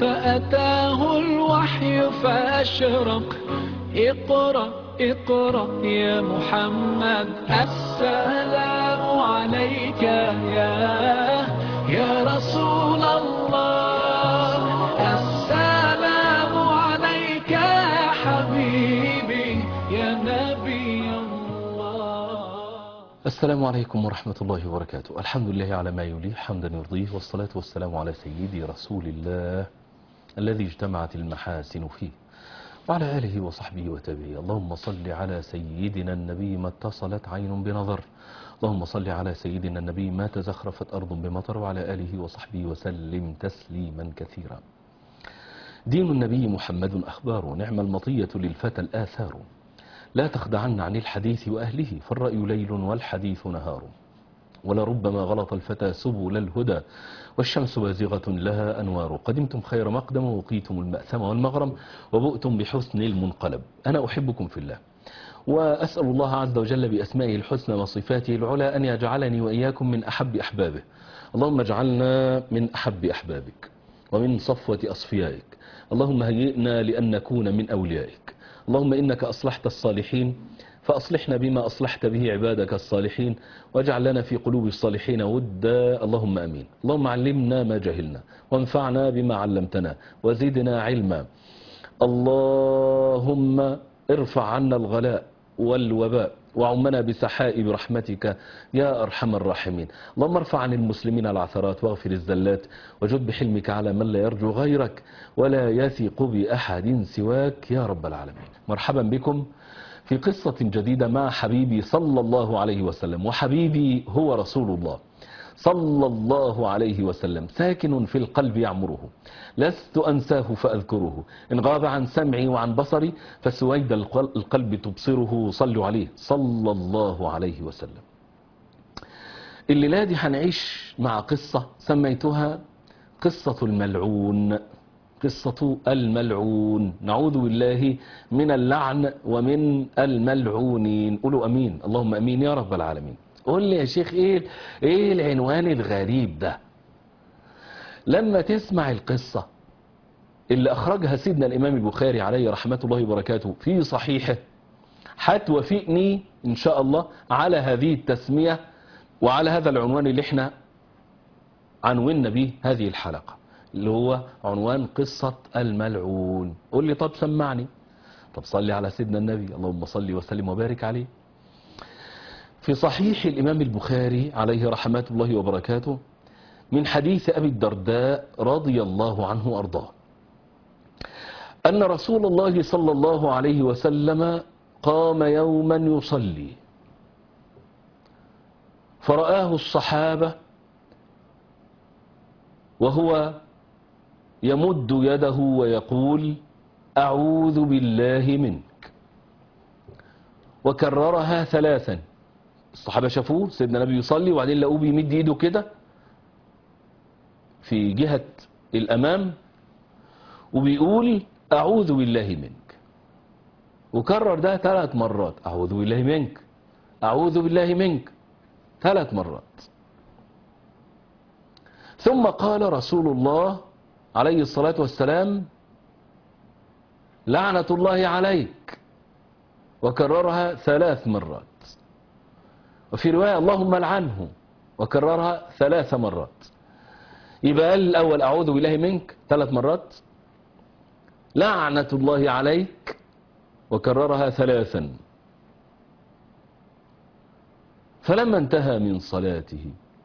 فأتاه الوحي فأشرق اقرأ اقرأ يا محمد السلام عليك يا يا رسول الله السلام عليك يا حبيبي يا نبي الله السلام عليكم ورحمة الله وبركاته الحمد لله على ما يليه حمدا يرضيه والصلاة والسلام على سيدي رسول الله الذي اجتمعت المحاسن فيه وعلى آله وصحبه وتابعه اللهم صل على سيدنا النبي ما اتصلت عين بنظر اللهم صل على سيدنا النبي ما تزخرفت أرض بمطر وعلى آله وصحبه وسلم تسليما كثيرا دين النبي محمد أخبار نعم المطية للفتى الآثار لا تخدعن عن الحديث وأهله فالرأي ليل والحديث نهار ولربما غلط الفتى سبل الهدى والشمس بازغة لها أنوار قدمتم خير مقدم وقيتم المأثم والمغرم وبؤتم بحسن المنقلب أنا أحبكم في الله وأسأل الله عز وجل بأسمائه الحسنى وصفاته العلى أن يجعلني وإياكم من أحب أحبابه اللهم اجعلنا من أحب أحبابك ومن صفوة أصفيائك اللهم هيئنا لأن نكون من أوليائك اللهم إنك أصلحت الصالحين فأصلحنا بما أصلحت به عبادك الصالحين واجعل لنا في قلوب الصالحين ودا اللهم أمين اللهم علمنا ما جهلنا وانفعنا بما علمتنا وزدنا علما اللهم ارفع عنا الغلاء والوباء وعمنا بسحائب رحمتك يا أرحم الراحمين اللهم ارفع عن المسلمين العثرات واغفر الزلات وجد بحلمك على من لا يرجو غيرك ولا يثق بأحد سواك يا رب العالمين مرحبا بكم في قصة جديدة مع حبيبي صلى الله عليه وسلم وحبيبي هو رسول الله صلى الله عليه وسلم ساكن في القلب يعمره لست أنساه فأذكره إن غاب عن سمعي وعن بصري فسويد القل- القلب تبصره صلوا عليه صلى الله عليه وسلم الليلة دي هنعيش مع قصة سميتها قصة الملعون قصة الملعون نعوذ بالله من اللعن ومن الملعونين قولوا أمين اللهم أمين يا رب العالمين قول لي يا شيخ إيه, إيه العنوان الغريب ده لما تسمع القصة اللي أخرجها سيدنا الإمام البخاري عليه رحمة الله وبركاته في صحيحه هتوافقني إن شاء الله على هذه التسمية وعلى هذا العنوان اللي احنا عنونا به هذه الحلقة اللي هو عنوان قصة الملعون قول لي طب سمعني طب صلي على سيدنا النبي اللهم صل وسلم وبارك عليه في صحيح الإمام البخاري عليه رحمة الله وبركاته من حديث أبي الدرداء رضي الله عنه وأرضاه أن رسول الله صلى الله عليه وسلم قام يوما يصلي فرآه الصحابة وهو يمد يده ويقول أعوذ بالله منك وكررها ثلاثا الصحابة شافوه سيدنا النبي يصلي وبعدين لقوه بيمد ايده كده في جهة الأمام وبيقول أعوذ بالله منك وكرر ده ثلاث مرات أعوذ بالله منك أعوذ بالله منك ثلاث مرات ثم قال رسول الله عليه الصلاة والسلام لعنة الله عليك وكررها ثلاث مرات وفي رواية اللهم لعنه وكررها ثلاث مرات يبقى قال الأول أعوذ بالله منك ثلاث مرات لعنة الله عليك وكررها ثلاثا فلما انتهى من صلاته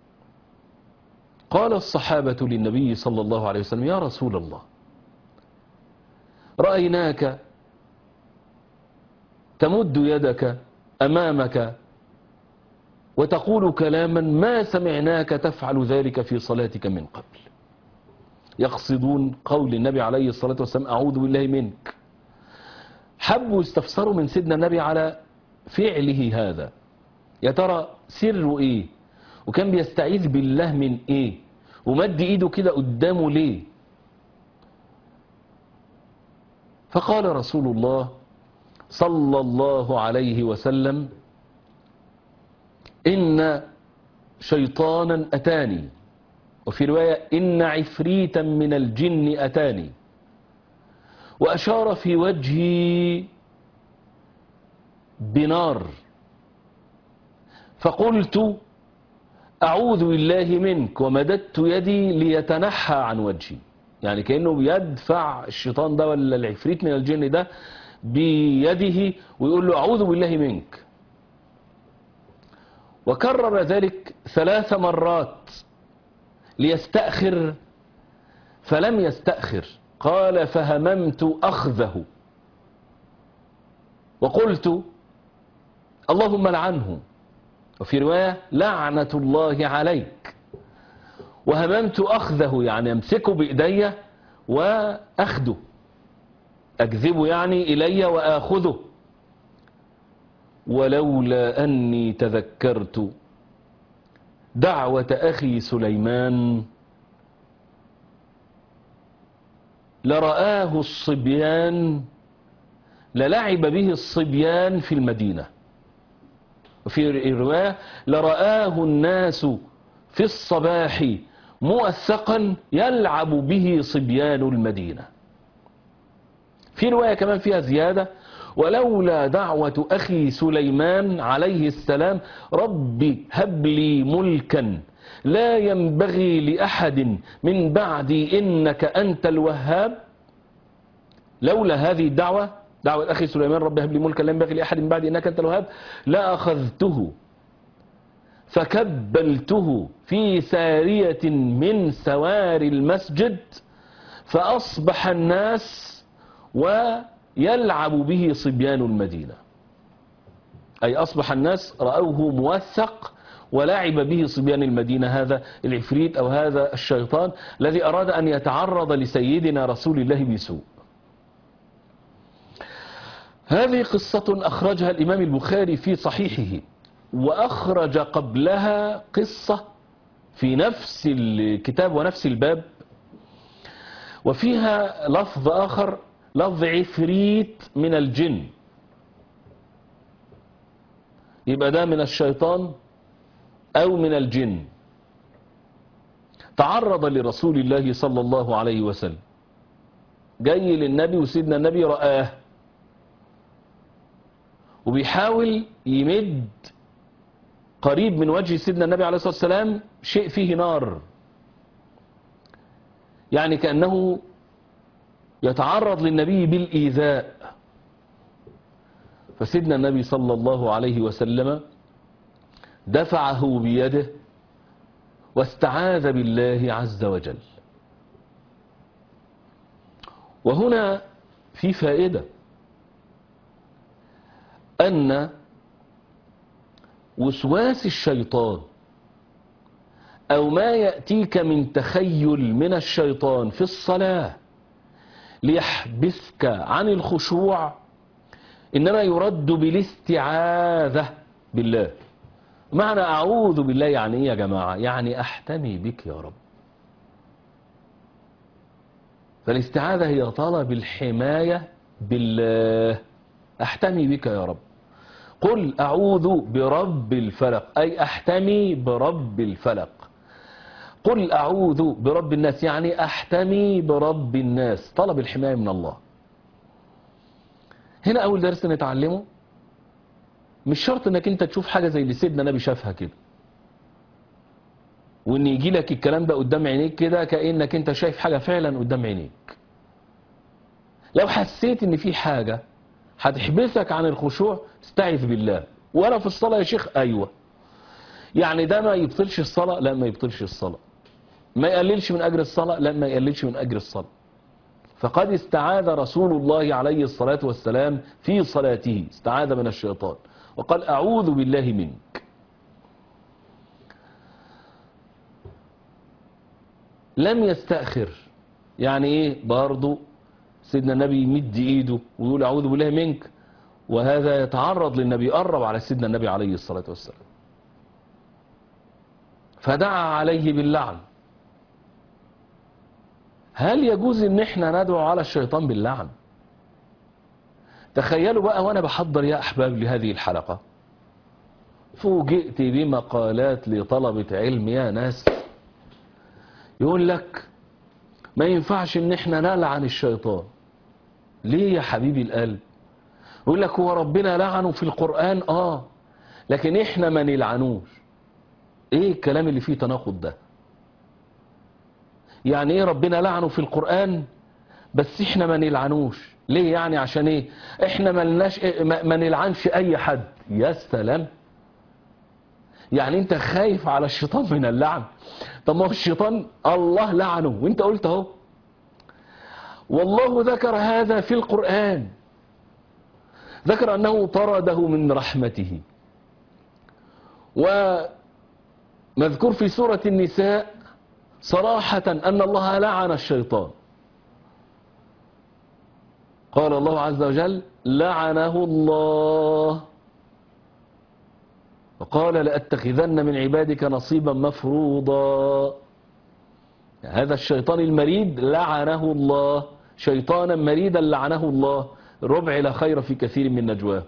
قال الصحابة للنبي صلى الله عليه وسلم يا رسول الله رأيناك تمد يدك أمامك وتقول كلاما ما سمعناك تفعل ذلك في صلاتك من قبل يقصدون قول النبي عليه الصلاة والسلام أعوذ بالله منك حبوا يستفسروا من سيدنا النبي على فعله هذا يا ترى سره ايه وكان بيستعيذ بالله من ايه ومد ايده كده قدامه ليه فقال رسول الله صلى الله عليه وسلم إن شيطانا أتاني وفي رواية إن عفريتا من الجن أتاني وأشار في وجهي بنار فقلت أعوذ بالله منك ومددت يدي ليتنحى عن وجهي يعني كأنه بيدفع الشيطان ده ولا العفريت من الجن ده بيده ويقول له أعوذ بالله منك وكرر ذلك ثلاث مرات ليستأخر فلم يستأخر قال فهممت أخذه وقلت اللهم لعنه وفي رواية لعنة الله عليك وهممت أخذه يعني أمسكه بإيدي وأخذه أكذبه يعني إلي وآخذه ولولا أني تذكرت دعوة أخي سليمان لرآه الصبيان للعب به الصبيان في المدينة وفي رواية لرآه الناس في الصباح مؤثقا يلعب به صبيان المدينة في رواية كمان فيها زيادة ولولا دعوة أخي سليمان عليه السلام ربي هب لي ملكا لا ينبغي لأحد من بعدي إنك أنت الوهاب لولا هذه الدعوة دعوة أخي سليمان ربي هب لي ملكا لا ينبغي لأحد من بعدي إنك أنت الوهاب لأخذته فكبلته في سارية من سوار المسجد فأصبح الناس ويلعب به صبيان المدينة أي أصبح الناس رأوه موثق ولعب به صبيان المدينة هذا العفريت أو هذا الشيطان الذي أراد أن يتعرض لسيدنا رسول الله بسوء هذه قصة أخرجها الإمام البخاري في صحيحه وأخرج قبلها قصة في نفس الكتاب ونفس الباب وفيها لفظ آخر لفظ عفريت من الجن يبقى ده من الشيطان أو من الجن تعرض لرسول الله صلى الله عليه وسلم جاي للنبي وسيدنا النبي رآه وبيحاول يمد قريب من وجه سيدنا النبي عليه الصلاة والسلام شيء فيه نار يعني كأنه يتعرض للنبي بالإيذاء فسيدنا النبي صلى الله عليه وسلم دفعه بيده واستعاذ بالله عز وجل وهنا في فائدة أن وسواس الشيطان أو ما يأتيك من تخيل من الشيطان في الصلاة ليحبسك عن الخشوع إنما يرد بالاستعاذة بالله معنى أعوذ بالله يعني إيه يا جماعة يعني أحتمي بك يا رب فالاستعاذة هي طلب الحماية بالله أحتمي بك يا رب قل أعوذ برب الفلق أي أحتمي برب الفلق قل أعوذ برب الناس يعني أحتمي برب الناس طلب الحماية من الله هنا أول درس نتعلمه مش شرط انك انت تشوف حاجة زي اللي سيدنا نبي شافها كده وان يجي لك الكلام ده قدام عينيك كده كأنك انت شايف حاجة فعلا قدام عينيك لو حسيت ان في حاجة هتحبسك عن الخشوع استعذ بالله ولا في الصلاة يا شيخ ايوه يعني ده ما يبطلش الصلاة لا ما يبطلش الصلاة ما يقللش من اجر الصلاة لا ما يقللش من اجر الصلاة فقد استعاذ رسول الله عليه الصلاة والسلام في صلاته استعاذ من الشيطان وقال أعوذ بالله منك لم يستأخر يعني ايه برضو سيدنا النبي يمد ايده ويقول أعوذ بالله منك وهذا يتعرض للنبي قرب على سيدنا النبي عليه الصلاة والسلام فدعا عليه باللعن هل يجوز ان احنا ندعو على الشيطان باللعن تخيلوا بقى وانا بحضر يا احباب لهذه الحلقة فوجئت بمقالات لطلبة علم يا ناس يقول لك ما ينفعش ان احنا نلعن الشيطان ليه يا حبيبي القلب يقول لك هو ربنا لعنه في القرآن اه لكن احنا ما نلعنوش ايه الكلام اللي فيه تناقض ده يعني ايه ربنا لعنه في القرآن بس احنا ما نلعنوش ليه يعني عشان ايه احنا ما لناش ما, ما نلعنش اي حد يا سلام يعني انت خايف على الشيطان من اللعن طب ما هو الشيطان الله لعنه وانت قلت اهو والله ذكر هذا في القرآن ذكر أنه طرده من رحمته ومذكور في سورة النساء صراحة أن الله لعن الشيطان قال الله عز وجل لعنه الله وقال لأتخذن من عبادك نصيبا مفروضا هذا الشيطان المريد لعنه الله شيطانا مريدا لعنه الله ربع لا خير في كثير من نجواه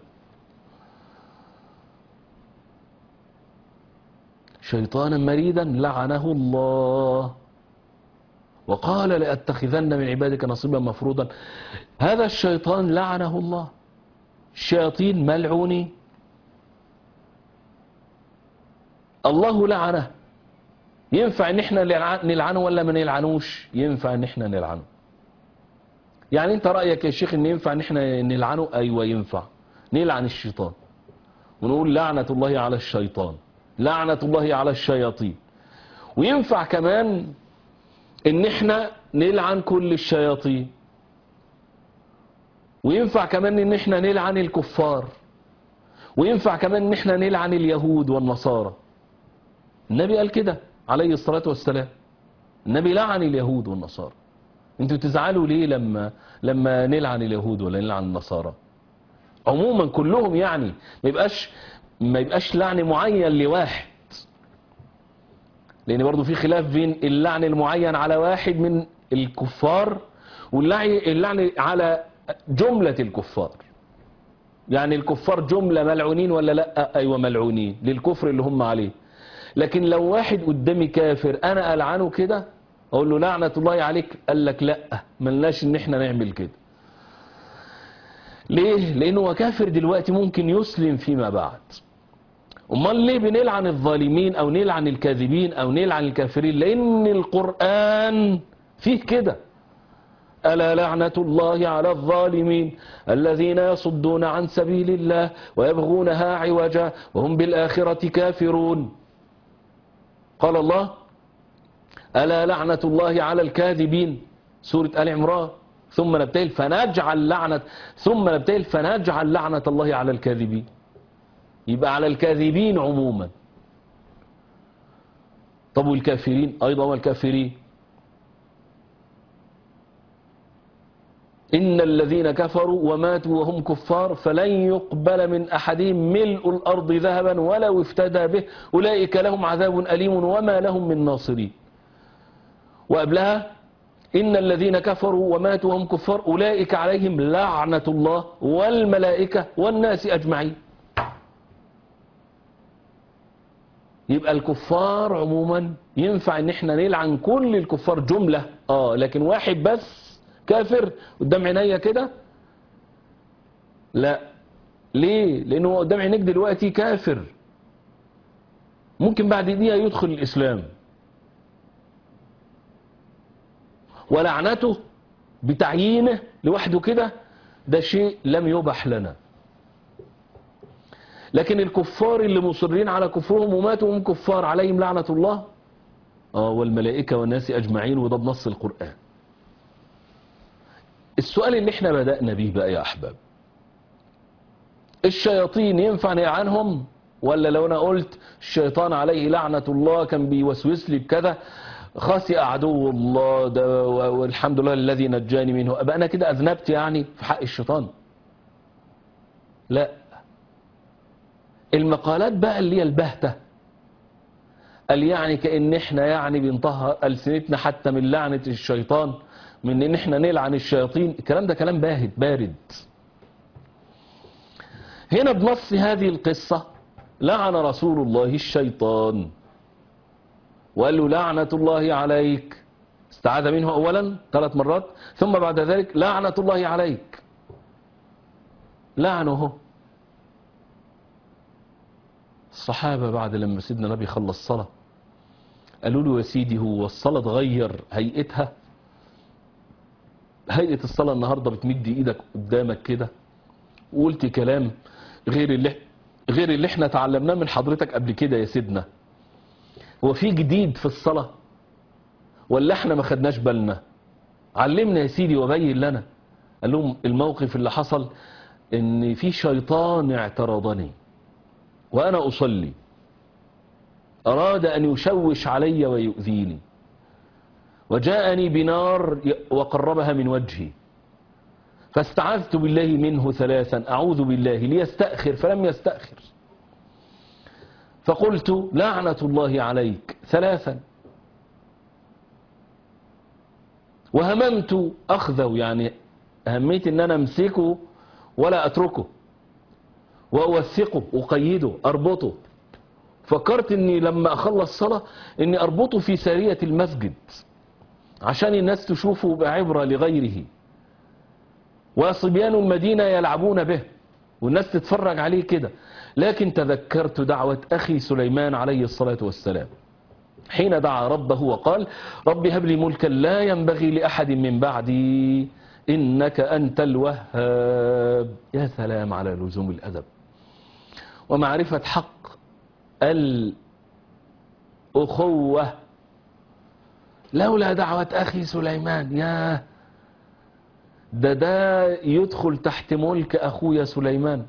شيطانا مريدا لعنه الله وقال لأتخذن من عبادك نصيبا مفروضا هذا الشيطان لعنه الله الشياطين ملعونين الله لعنه ينفع ان احنا نلعنه ولا ما نلعنوش ينفع ان احنا نلعنه يعني انت رأيك يا شيخ ان ينفع ان احنا نلعنه ايوه ينفع نلعن الشيطان ونقول لعنة الله على الشيطان لعنة الله على الشياطين وينفع كمان ان احنا نلعن كل الشياطين وينفع كمان ان احنا نلعن الكفار وينفع كمان ان احنا نلعن اليهود والنصارى النبي قال كده عليه الصلاة والسلام النبي لعن اليهود والنصارى انتوا تزعلوا ليه لما لما نلعن اليهود ولا نلعن النصارى عموما كلهم يعني ما يبقاش ما يبقاش لعن معين لواحد لان برضو في خلاف بين اللعن المعين على واحد من الكفار واللعن على جملة الكفار يعني الكفار جملة ملعونين ولا لا ايوه ملعونين للكفر اللي هم عليه لكن لو واحد قدامي كافر انا العنه كده اقول له لعنة الله عليك قال لك لا ملناش ان احنا نعمل كده ليه لانه هو كافر دلوقتي ممكن يسلم فيما بعد امال ليه بنلعن الظالمين او نلعن الكاذبين او نلعن الكافرين لان القرآن فيه كده ألا لعنة الله على الظالمين الذين يصدون عن سبيل الله ويبغونها عوجا وهم بالآخرة كافرون قال الله ألا لعنة الله على الكاذبين سورة آل عمران ثم نبتهل فنجعل لعنة ثم نبتهل فنجعل لعنة الله على الكاذبين يبقى على الكاذبين عموما طب والكافرين أيضا والكافرين إن الذين كفروا وماتوا وهم كفار فلن يقبل من أحدهم ملء الأرض ذهبا ولو افتدى به أولئك لهم عذاب أليم وما لهم من ناصرين وقبلها إن الذين كفروا وماتوا وهم كفار أولئك عليهم لعنة الله والملائكة والناس أجمعين يبقى الكفار عموما ينفع ان احنا نلعن كل الكفار جملة اه لكن واحد بس كافر قدام عينيا كده لا ليه لانه هو قدام عينيك دلوقتي كافر ممكن بعد دقيقة يدخل الاسلام ولعنته بتعيينه لوحده كده ده شيء لم يبح لنا لكن الكفار اللي مصرين على كفرهم وماتوا هم كفار عليهم لعنة الله اه والملائكة والناس أجمعين وده بنص القرآن السؤال اللي احنا بدأنا به بقى يا أحباب الشياطين ينفع نلعنهم ولا لو أنا قلت الشيطان عليه لعنة الله كان بيوسوس لي بكذا خاسئ عدو الله ده والحمد لله الذي نجاني منه أبقى أنا كده أذنبت يعني في حق الشيطان لا المقالات بقى اللي هي البهتة قال يعني كأن احنا يعني بنطهر ألسنتنا حتى من لعنة الشيطان من ان احنا نلعن الشياطين الكلام ده كلام باهت بارد هنا بنص هذه القصة لعن رسول الله الشيطان وقال له لعنة الله عليك استعاذ منه أولا ثلاث مرات ثم بعد ذلك لعنة الله عليك لعنه الصحابة بعد لما سيدنا النبي خلص صلاة قالوا له يا سيدي هو الصلاة تغير هيئتها هيئة الصلاة النهاردة بتمد ايدك قدامك كده وقلت كلام غير اللي غير اللي احنا تعلمناه من حضرتك قبل كده يا سيدنا هو في جديد في الصلاة ولا احنا ما خدناش بالنا علمنا يا سيدي وبين لنا قال لهم الموقف اللي حصل ان في شيطان اعترضني وانا اصلي اراد ان يشوش علي ويؤذيني وجاءني بنار وقربها من وجهي فاستعذت بالله منه ثلاثا أعوذ بالله ليستأخر فلم يستأخر فقلت لعنة الله عليك ثلاثا وهممت أخذه يعني هميت أن أنا أمسكه ولا أتركه وأوثقه أقيده أربطه فكرت أني لما أخلص صلاة أني أربطه في سارية المسجد عشان الناس تشوفه بعبرة لغيره وصبيان المدينة يلعبون به والناس تتفرج عليه كده لكن تذكرت دعوة أخي سليمان عليه الصلاة والسلام حين دعا ربه وقال رب هب لي ملكا لا ينبغي لأحد من بعدي إنك أنت الوهاب يا سلام على لزوم الأدب ومعرفة حق الأخوة لولا دعوة أخي سليمان ياه ده ده يدخل تحت ملك أخويا سليمان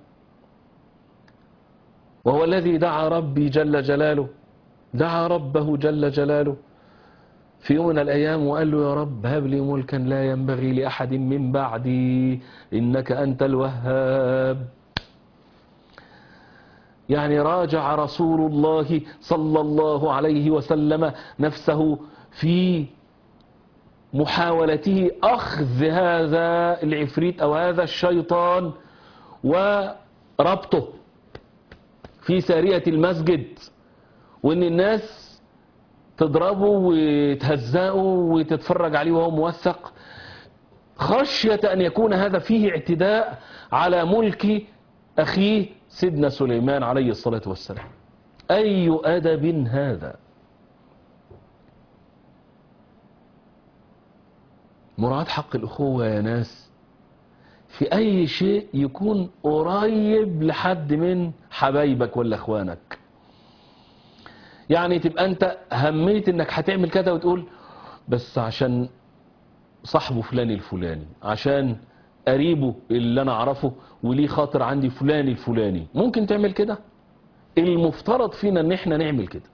وهو الذي دعا ربي جل جلاله دعا ربه جل جلاله في يوم من الأيام وقال له يا رب هب لي ملكا لا ينبغي لأحد من بعدي إنك أنت الوهاب يعني راجع رسول الله صلى الله عليه وسلم نفسه في محاولته أخذ هذا العفريت أو هذا الشيطان وربطه في سارية المسجد وإن الناس تضربه وتهزقه وتتفرج عليه وهو موثق خشية أن يكون هذا فيه اعتداء على ملك أخيه سيدنا سليمان عليه الصلاة والسلام أي أدب هذا مراعاة حق الأخوة يا ناس في أي شيء يكون قريب لحد من حبايبك ولا أخوانك يعني تبقى أنت هميت إنك هتعمل كده وتقول بس عشان صاحبه فلان الفلاني عشان قريبه اللي أنا أعرفه وليه خاطر عندي فلان الفلاني ممكن تعمل كده المفترض فينا إن إحنا نعمل كده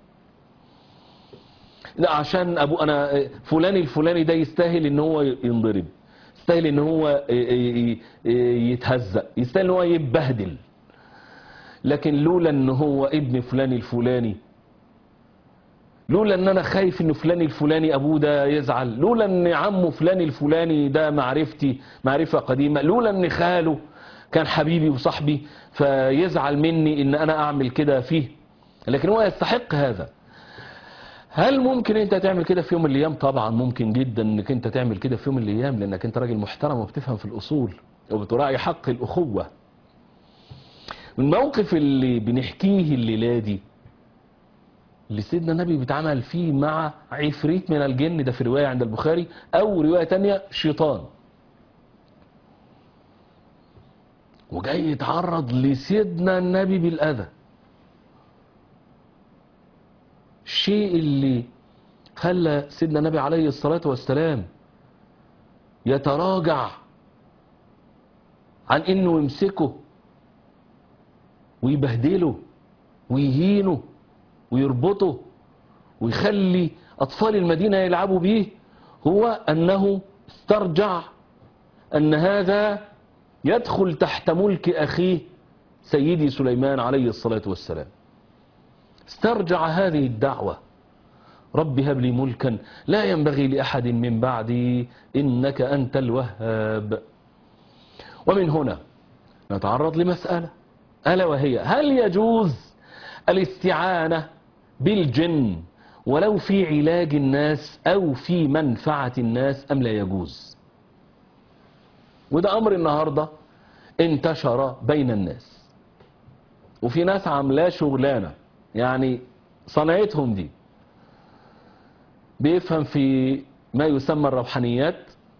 لا عشان ابو انا فلان الفلاني ده يستاهل ان هو ينضرب يستاهل ان هو يتهزق يستاهل ان هو يتبهدل لكن لولا ان هو ابن فلان الفلاني لولا ان انا خايف ان فلان الفلاني ابوه ده يزعل لولا ان عمه فلان الفلاني ده معرفتي معرفة قديمة لولا ان خاله كان حبيبي وصاحبي فيزعل مني ان انا اعمل كده فيه لكن هو يستحق هذا هل ممكن انت تعمل كده في يوم من الايام طبعا ممكن جدا انك انت تعمل كده في يوم من الايام لانك انت راجل محترم وبتفهم في الاصول وبتراعي حق الاخوة الموقف اللي بنحكيه الليلة دي اللي سيدنا النبي بيتعامل فيه مع عفريت من الجن ده في رواية عند البخاري او رواية تانية شيطان وجاي يتعرض لسيدنا النبي بالاذى الشيء اللي خلى سيدنا النبي عليه الصلاة والسلام يتراجع عن انه يمسكه ويبهدله ويهينه ويربطه ويخلي اطفال المدينة يلعبوا به هو انه استرجع ان هذا يدخل تحت ملك اخيه سيدي سليمان عليه الصلاة والسلام استرجع هذه الدعوة رب هب لي ملكا لا ينبغي لأحد من بعدي إنك أنت الوهاب ومن هنا نتعرض لمسألة ألا وهي هل يجوز الاستعانة بالجن ولو في علاج الناس أو في منفعة الناس أم لا يجوز وده أمر النهاردة انتشر بين الناس وفي ناس عاملاه شغلانة يعني صنعتهم دي بيفهم في ما يسمى الروحانيات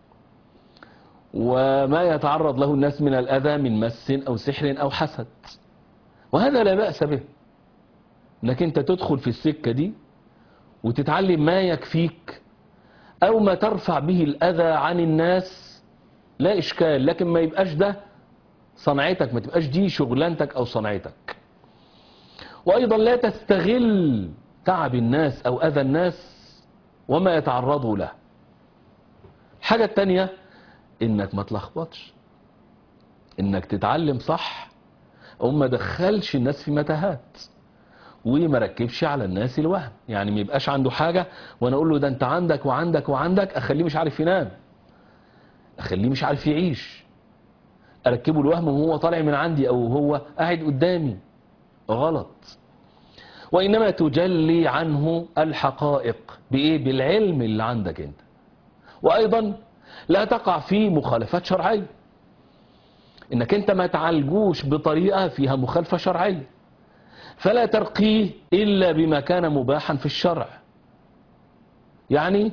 وما يتعرض له الناس من الأذى من مس أو سحر أو حسد وهذا لا بأس به انك انت تدخل في السكة دي وتتعلم ما يكفيك او ما ترفع به الاذى عن الناس لا اشكال لكن ما يبقاش ده صنعتك ما تبقاش دي شغلانتك او صنعتك وايضا لا تستغل تعب الناس او اذى الناس وما يتعرضوا له الحاجة التانية انك ما تلخبطش انك تتعلم صح وما دخلش الناس في متاهات وما ركبش على الناس الوهم يعني ما يبقاش عنده حاجة وانا اقول له ده انت عندك وعندك وعندك اخليه مش عارف ينام اخليه مش عارف يعيش اركبه الوهم وهو طالع من عندي او هو قاعد قدامي غلط وانما تجلي عنه الحقائق بايه بالعلم اللي عندك انت وايضا لا تقع في مخالفات شرعيه انك انت ما تعالجوش بطريقه فيها مخالفه شرعيه فلا ترقيه إلا بما كان مباحا في الشرع يعني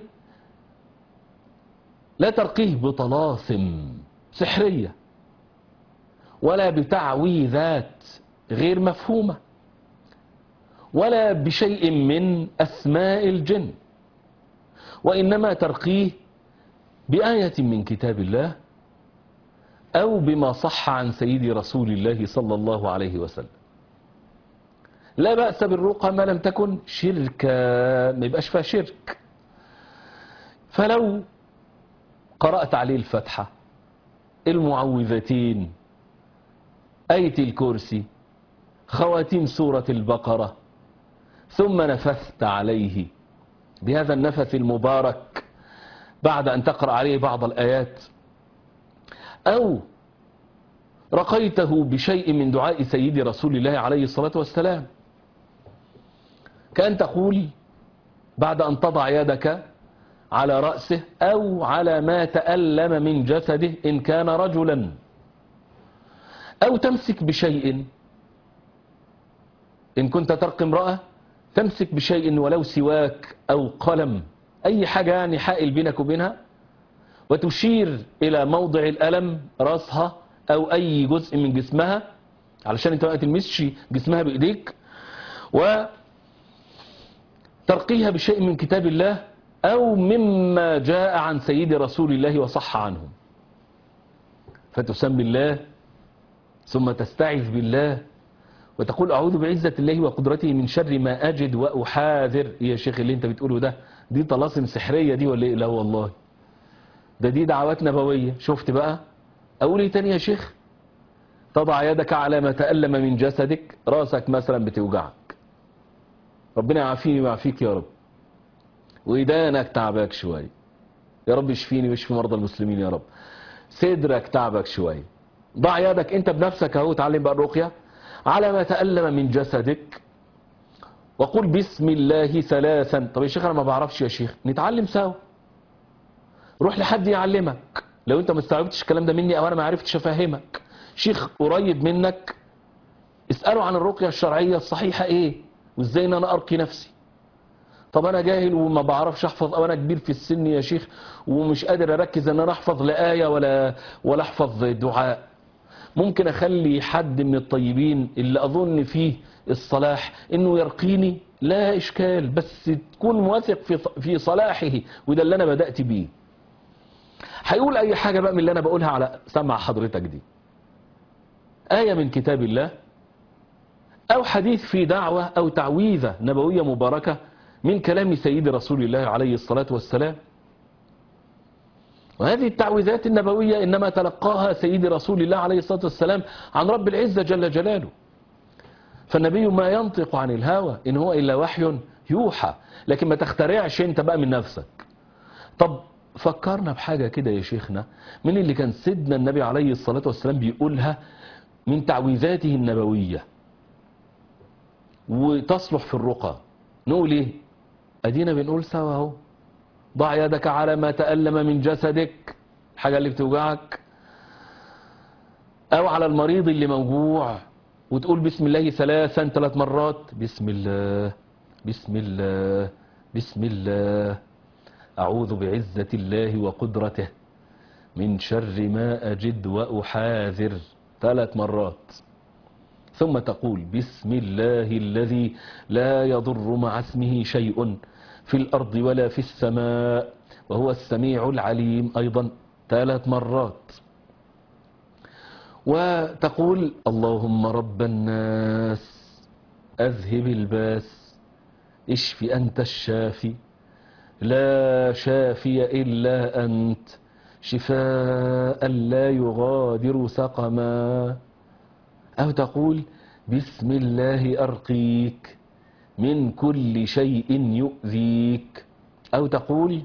لا ترقيه بطلاسم سحرية ولا بتعويذات غير مفهومة ولا بشيء من أسماء الجن وإنما ترقيه بآية من كتاب الله أو بما صح عن سيد رسول الله صلى الله عليه وسلم لا بأس بالرقى ما لم تكن شركا ما يبقاش فيها شرك فلو قرأت عليه الفتحة المعوذتين آية الكرسي خواتيم سورة البقرة ثم نفثت عليه بهذا النفث المبارك بعد أن تقرأ عليه بعض الآيات أو رقيته بشيء من دعاء سيد رسول الله عليه الصلاة والسلام كأن تقول بعد أن تضع يدك على رأسه أو على ما تألم من جسده إن كان رجلا أو تمسك بشيء إن كنت ترقي امرأة تمسك بشيء ولو سواك أو قلم أي حاجة يعني حائل بينك وبينها وتشير إلى موضع الألم رأسها أو أي جزء من جسمها علشان أنت ما تلمسش جسمها بإيديك و ترقيها بشيء من كتاب الله أو مما جاء عن سيد رسول الله وصح عنه فتسمي الله ثم تستعذ بالله وتقول أعوذ بعزة الله وقدرته من شر ما أجد وأحاذر إيه يا شيخ اللي انت بتقوله ده دي طلاسم سحرية دي ولا إيه لا والله ده دي دعوات نبوية شفت بقى أقول إيه تاني يا شيخ تضع يدك على ما تألم من جسدك راسك مثلا بتوجعك ربنا يعافيني ويعافيك يا رب وإيدانك تعبك شوية يا رب اشفيني واشفي مرضى المسلمين يا رب صدرك تعبك شوية ضع يدك انت بنفسك اهو تعلم بقى الرقية على ما تألم من جسدك وقل بسم الله ثلاثا طب يا شيخ انا ما بعرفش يا شيخ نتعلم سوا روح لحد يعلمك لو انت ما استوعبتش الكلام ده مني او انا ما عرفتش افهمك شيخ قريب منك اسأله عن الرقية الشرعية الصحيحة ايه وازاي ان انا ارقي نفسي طب انا جاهل وما بعرفش احفظ او انا كبير في السن يا شيخ ومش قادر اركز ان انا احفظ لا آية ولا ولا احفظ دعاء ممكن اخلي حد من الطيبين اللي اظن فيه الصلاح انه يرقيني لا اشكال بس تكون موثق في في صلاحه وده اللي انا بدأت بيه هيقول اي حاجة بقى من اللي انا بقولها على سمع حضرتك دي آية من كتاب الله أو حديث في دعوة أو تعويذة نبوية مباركة من كلام سيد رسول الله عليه الصلاة والسلام وهذه التعويذات النبوية إنما تلقاها سيد رسول الله عليه الصلاة والسلام عن رب العزة جل جلاله فالنبي ما ينطق عن الهوى إن هو إلا وحي يوحى لكن ما تخترعش انت بقى من نفسك طب فكرنا بحاجة كده يا شيخنا من اللي كان سيدنا النبي عليه الصلاة والسلام بيقولها من تعويذاته النبوية وتصلح في الرقى نقول ايه ادينا بنقول سوا اهو ضع يدك على ما تألم من جسدك الحاجة اللي بتوجعك او على المريض اللي موجوع وتقول بسم الله ثلاثا ثلاث مرات بسم الله بسم الله بسم الله أعوذ بعزة الله وقدرته من شر ما أجد وأحاذر ثلاث مرات ثم تقول بسم الله الذي لا يضر مع اسمه شيء في الأرض ولا في السماء وهو السميع العليم أيضا ثلاث مرات وتقول اللهم رب الناس أذهب الباس اشف أنت الشافي لا شافي إلا أنت شفاء لا يغادر سقما أو تقول بسم الله أرقيك من كل شيء يؤذيك أو تقول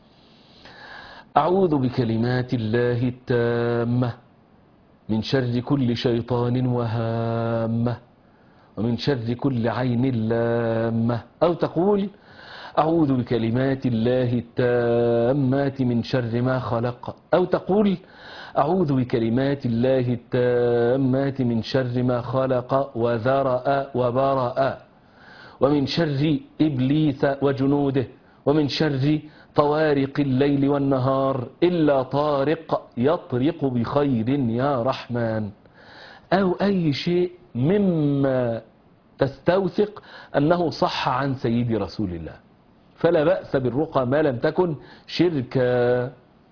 أعوذ بكلمات الله التامة من شر كل شيطان وهامة ومن شر كل عين لامة أو تقول أعوذ بكلمات الله التامات من شر ما خلق أو تقول أعوذ بكلمات الله التامات من شر ما خلق وذرأ وبرأ ومن شر إبليس وجنوده ومن شر طوارق الليل والنهار إلا طارق يطرق بخير يا رحمن أو أي شيء مما تستوثق أنه صح عن سيد رسول الله فلا بأس بالرقى ما لم تكن شركا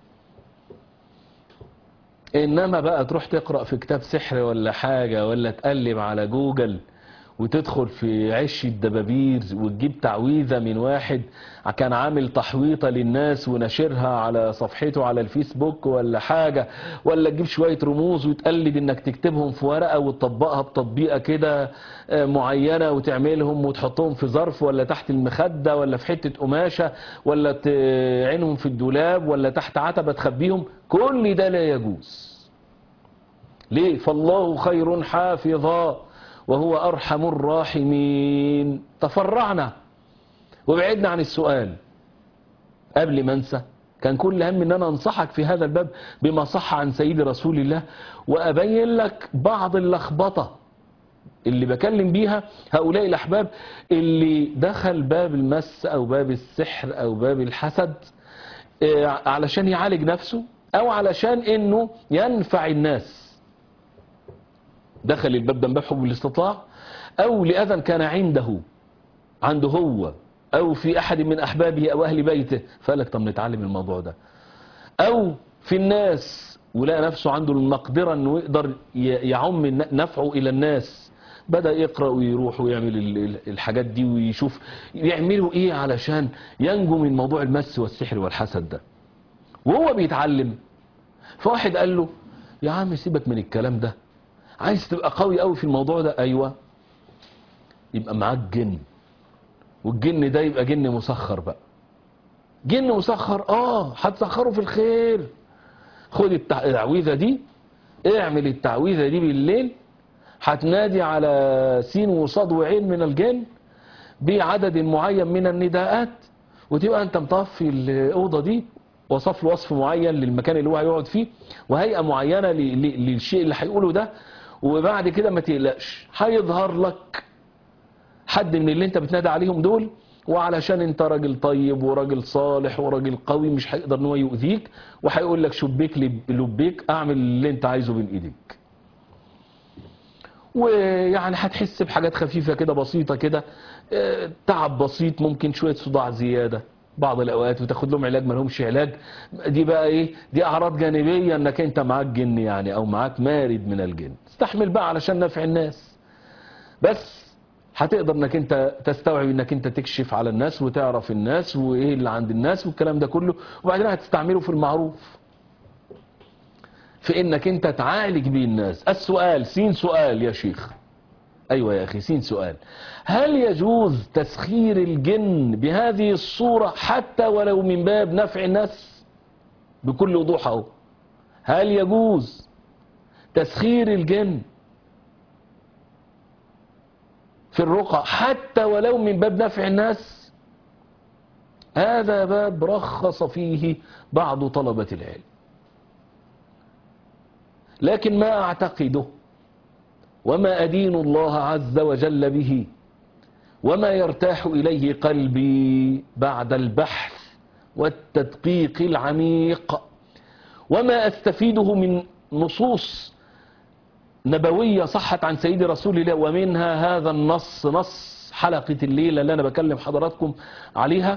إنما بقى تروح تقرأ في كتاب سحر ولا حاجة ولا تقلب على جوجل وتدخل في عش الدبابير وتجيب تعويذة من واحد كان عامل تحويطة للناس ونشرها على صفحته على الفيسبوك ولا حاجة ولا تجيب شوية رموز وتقلد انك تكتبهم في ورقة وتطبقها بتطبيقة كده آه، معينة وتعملهم وتحطهم في ظرف ولا تحت المخدة ولا في حتة قماشة ولا تعينهم في الدولاب ولا تحت عتبة تخبيهم كل ده لا يجوز ليه فالله خير حافظا وهو أرحم الراحمين تفرعنا وبعدنا عن السؤال قبل ما انسى كان كل هم ان انا انصحك في هذا الباب بما صح عن سيد رسول الله وابين لك بعض اللخبطة اللي بكلم بيها هؤلاء الاحباب اللي دخل باب المس او باب السحر او باب الحسد آه، علشان يعالج نفسه او علشان انه ينفع الناس دخل الباب ده من باب حب الاستطاع او لاذى كان عنده عنده هو او في احد من احبابه او اهل بيته فقال لك طب نتعلم الموضوع ده او في الناس ولقى نفسه عنده المقدرة انه يقدر ي- يعم الن- نفعه الى الناس بدأ يقرأ ويروح ويعمل ال- ال- الحاجات دي ويشوف يعملوا ايه علشان ينجو من موضوع المس والسحر والحسد ده وهو بيتعلم فواحد قال له يا عم سيبك من الكلام ده عايز تبقى قوي قوي في الموضوع ده ايوه يبقى معاك جن والجن ده يبقى جن مسخر بقى جن مسخر اه هتسخره في الخير خد التع- التعويذه دي اعمل التعويذه دي بالليل هتنادي على سين وصاد وعين من الجن بعدد معين من النداءات وتبقى انت مطفي الاوضه دي وصف له وصف معين للمكان اللي هو هيقعد فيه وهيئه معينه ل- ل- للشيء اللي هيقوله ده وبعد كده ما تقلقش هيظهر لك حد من اللي انت بتنادى عليهم دول وعلشان انت راجل طيب وراجل صالح وراجل قوي مش هيقدر ان هو يؤذيك وهيقول لك شبيك لب- لبيك اعمل اللي انت عايزه بين ايديك ويعني هتحس بحاجات خفيفة كده بسيطة كده اه، تعب بسيط ممكن شوية صداع زيادة بعض الأوقات وتاخد لهم علاج ما لهمش علاج دي بقى ايه دي أعراض جانبية انك انت معاك جن يعني او معاك مارد من الجن استحمل بقى علشان نفع الناس بس هتقدر انك انت تستوعب انك انت تكشف على الناس وتعرف الناس وايه اللي عند الناس والكلام ده كله وبعدين هتستعمله في المعروف في انك انت تعالج بيه الناس السؤال سين سؤال يا شيخ ايوه يا اخي سين سؤال هل يجوز تسخير الجن بهذه الصورة حتى ولو من باب نفع الناس بكل وضوح اهو هل يجوز تسخير الجن في الرقى حتى ولو من باب نفع الناس هذا باب رخص فيه بعض طلبة العلم لكن ما أعتقده وما أدين الله عز وجل به وما يرتاح إليه قلبي بعد البحث والتدقيق العميق وما أستفيده من نصوص نبوية صحت عن سيد رسول الله ومنها هذا النص نص حلقة الليلة اللي أنا بكلم حضراتكم عليها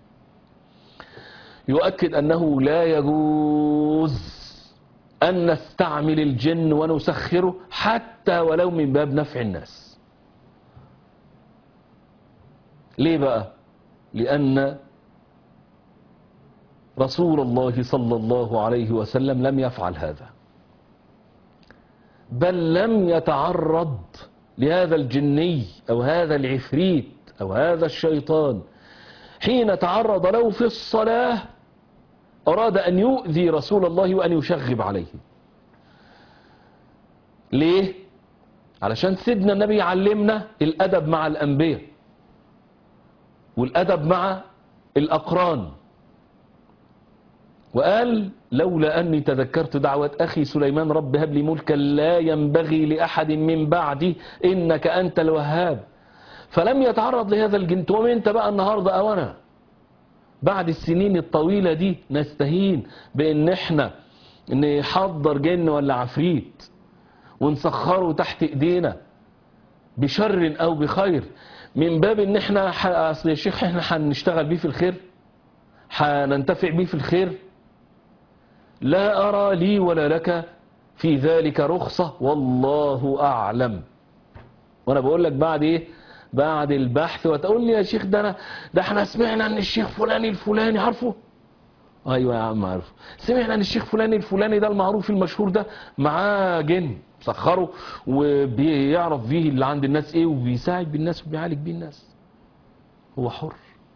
يؤكد أنه لا يجوز أن نستعمل الجن ونسخره حتى ولو من باب نفع الناس ليه بقى لأن رسول الله صلى الله عليه وسلم لم يفعل هذا بل لم يتعرض لهذا الجني أو هذا العفريت أو هذا الشيطان حين تعرض له في الصلاة أراد أن يؤذي رسول الله وأن يشغب عليه ليه؟ علشان سيدنا النبي علمنا الأدب مع الأنبياء والأدب مع الأقران وقال لولا أني تذكرت دعوة أخي سليمان رب هب لي ملكا لا ينبغي لأحد من بعدي إنك أنت الوهاب فلم يتعرض لهذا الجن تقوم انت بقى النهاردة أو أنا بعد السنين الطويلة دي نستهين بأن احنا نحضر جن ولا عفريت ونسخره تحت ايدينا بشر او بخير من باب ان احنا ح- اصل يا شيخ احنا هنشتغل بيه في الخير هننتفع بيه في الخير لا ارى لي ولا لك في ذلك رخصة والله اعلم وانا بقول لك بعد ايه بعد البحث وتقول لي يا شيخ ده انا ده احنا سمعنا ان الشيخ فلاني الفلاني عارفه ايوه يا عم عارفه سمعنا ان الشيخ فلاني الفلاني ده المعروف المشهور ده معاه جن مسخره وبيعرف فيه اللي عند الناس ايه وبيساعد بالناس وبيعالج بيه الناس هو حر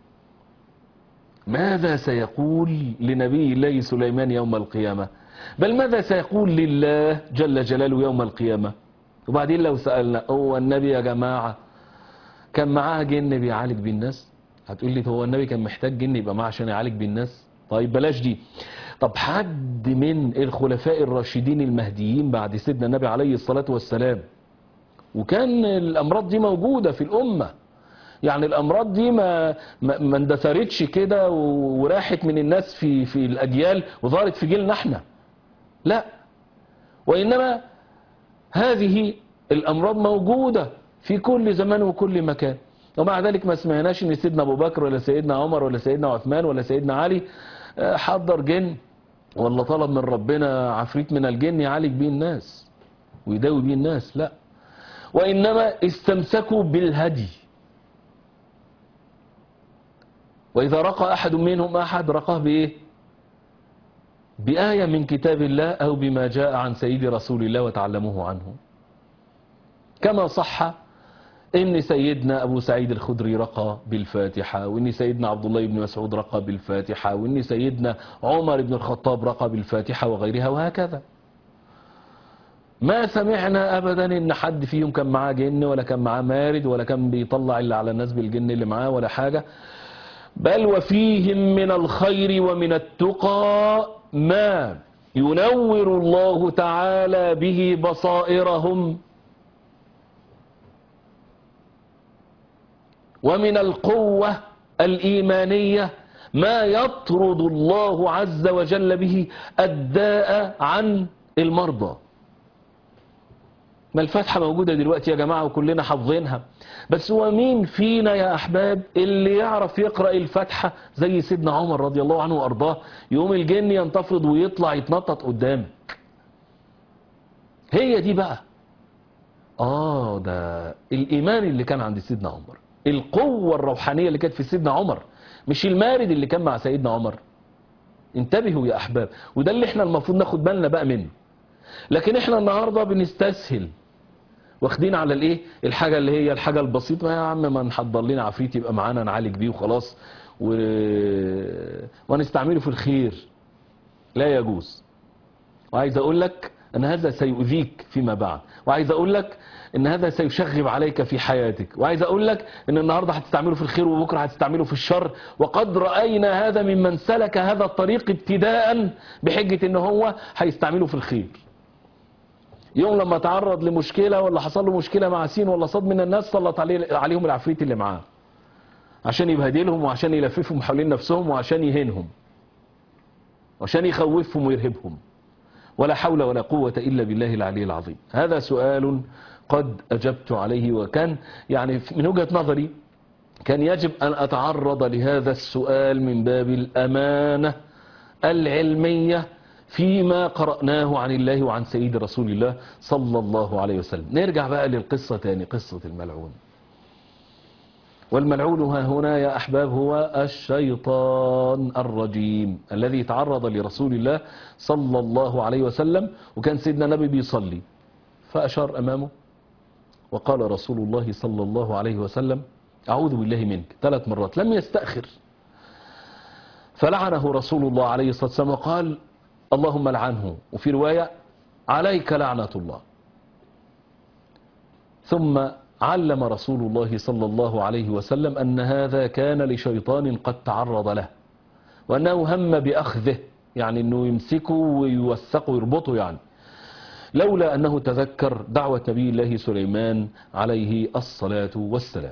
ماذا سيقول لنبي الله سليمان يوم القيامة بل ماذا سيقول لله جل جلاله يوم القيامة وبعدين لو سألنا هو النبي يا جماعة كان معاه جن بيعالج بيه الناس هتقول لي هو النبي كان محتاج جن يبقى معاه عشان يعالج بيه الناس طيب بلاش دي طب حد من الخلفاء الراشدين المهديين بعد سيدنا النبي عليه الصلاة والسلام وكان الأمراض دي موجودة في الأمة يعني الأمراض دي ما ما ما اندثرتش كده و- وراحت من الناس في في الأجيال وظهرت في جيلنا احنا لا وإنما هذه الأمراض موجودة في كل زمان وكل مكان ومع ذلك ما سمعناش ان سيدنا ابو بكر ولا سيدنا عمر ولا سيدنا عثمان ولا سيدنا علي آه، حضر جن ولا طلب من ربنا عفريت من الجن يعالج بيه الناس ويداوي بيه الناس لا وإنما استمسكوا بالهدي وإذا رقى أحد منهم أحد رقاه بإيه بآية من كتاب الله أو بما جاء عن سيد رسول الله وتعلموه عنه كما صح إن سيدنا أبو سعيد الخدري رقى بالفاتحة وإن سيدنا عبد الله بن مسعود رقى بالفاتحة وإن سيدنا عمر بن الخطاب رقى بالفاتحة وغيرها وهكذا ما سمعنا أبدا إن حد فيهم كان معاه جن ولا كان معاه مارد ولا كان بيطلع إلا على الناس بالجن اللي معاه ولا حاجة بل وفيهم من الخير ومن التقى ما ينور الله تعالى به بصائرهم ومن القوة الإيمانية ما يطرد الله عز وجل به الداء عن المرضى ما الفاتحة موجودة دلوقتي يا جماعة وكلنا حافظينها بس هو مين فينا يا أحباب اللي يعرف يقرأ الفاتحة زي سيدنا عمر رضي الله عنه وأرضاه يوم الجن ينتفض ويطلع يتنطط قدامك هي دي بقى آه ده الإيمان اللي كان عند سيدنا عمر القوة الروحانية اللي كانت في سيدنا عمر مش المارد اللي كان مع سيدنا عمر انتبهوا يا أحباب وده اللي احنا المفروض ناخد بالنا بقى منه لكن احنا النهاردة بنستسهل واخدين على الايه الحاجة اللي هي الحاجة البسيطة ما يا عم ما نحضر لنا عفريت يبقى معانا نعالج بيه وخلاص و... ونستعمله في الخير لا يجوز وعايز اقول لك أن هذا سيؤذيك فيما بعد وعايز أقول لك أن هذا سيشغب عليك في حياتك وعايز أقول لك أن النهاردة هتستعمله في الخير وبكرة هتستعمله في الشر وقد رأينا هذا ممن سلك هذا الطريق ابتداء بحجة أن هو هيستعمله في الخير يوم لما تعرض لمشكلة ولا حصل له مشكلة مع سين ولا صاد من الناس سلط عليه عليهم العفريت اللي معاه عشان يبهدلهم وعشان يلففهم حوالين نفسهم وعشان يهينهم وعشان يخوفهم ويرهبهم ولا حول ولا قوة إلا بالله العلي العظيم هذا سؤال قد أجبت عليه وكان يعني من وجهة نظري كان يجب أن أتعرض لهذا السؤال من باب الأمانة العلمية فيما قرأناه عن الله وعن سيد رسول الله صلى الله عليه وسلم نرجع بقى للقصة تاني قصة الملعون والملعون ها هنا يا أحباب هو الشيطان الرجيم الذي تعرض لرسول الله صلى الله عليه وسلم وكان سيدنا النبي بيصلي فأشار أمامه وقال رسول الله صلى الله عليه وسلم أعوذ بالله منك ثلاث مرات لم يستأخر فلعنه رسول الله عليه الصلاة والسلام وقال اللهم لعنه وفي رواية عليك لعنة الله ثم علم رسول الله صلى الله عليه وسلم أن هذا كان لشيطان قد تعرض له وأنه هم بأخذه يعني أنه يمسكه ويوثقه ويربطه يعني لولا أنه تذكر دعوة نبي الله سليمان عليه الصلاة والسلام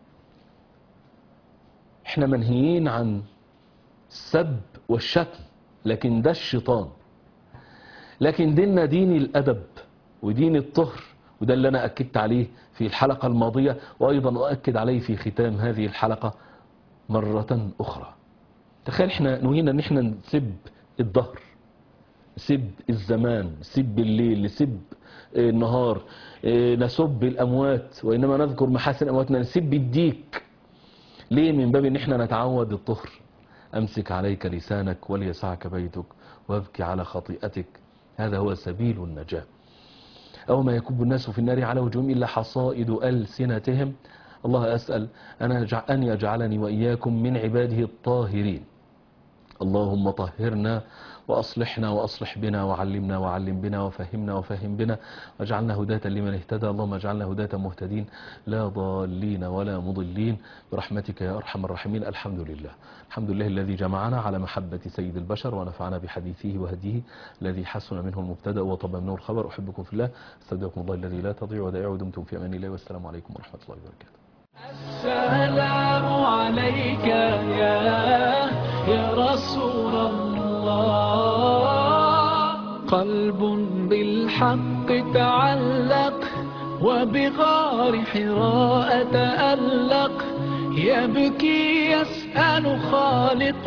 احنا منهيين عن السب والشتم لكن ده الشيطان لكن ديننا دين الأدب ودين الطهر وده اللي أنا أكدت عليه في الحلقة الماضية وأيضا أؤكد عليه في ختام هذه الحلقة مرة أخرى تخيل احنا نهينا ان احنا نسب الظهر نسب الزمان نسب الليل نسب النهار نسب الأموات وإنما نذكر محاسن أمواتنا نسب الديك ليه من باب ان احنا نتعود الطهر أمسك عليك لسانك وليسعك بيتك وابكي على خطيئتك هذا هو سبيل النجاة أو ما يكب الناس في النار على وجوههم إلا حصائد ألسنتهم الله أسأل أن يجعلني وإياكم من عباده الطاهرين اللهم طهرنا وأصلحنا وأصلح بنا وعلمنا وعلم بنا وفهمنا وفهم بنا واجعلنا هداة لمن اهتدى اللهم اجعلنا هداة مهتدين لا ضالين ولا مضلين برحمتك يا أرحم الراحمين الحمد لله الحمد لله الذي جمعنا على محبة سيد البشر ونفعنا بحديثه وهديه الذي حسن منه المبتدأ وطب منه الخبر أحبكم في الله استودعكم الله الذي لا تضيع ودائعه ودمتم في أمان الله والسلام عليكم ورحمة الله وبركاته السلام عليك يا يا رسول الله قلب بالحق تعلق وبغار حراء تألق يبكي يسأل خالق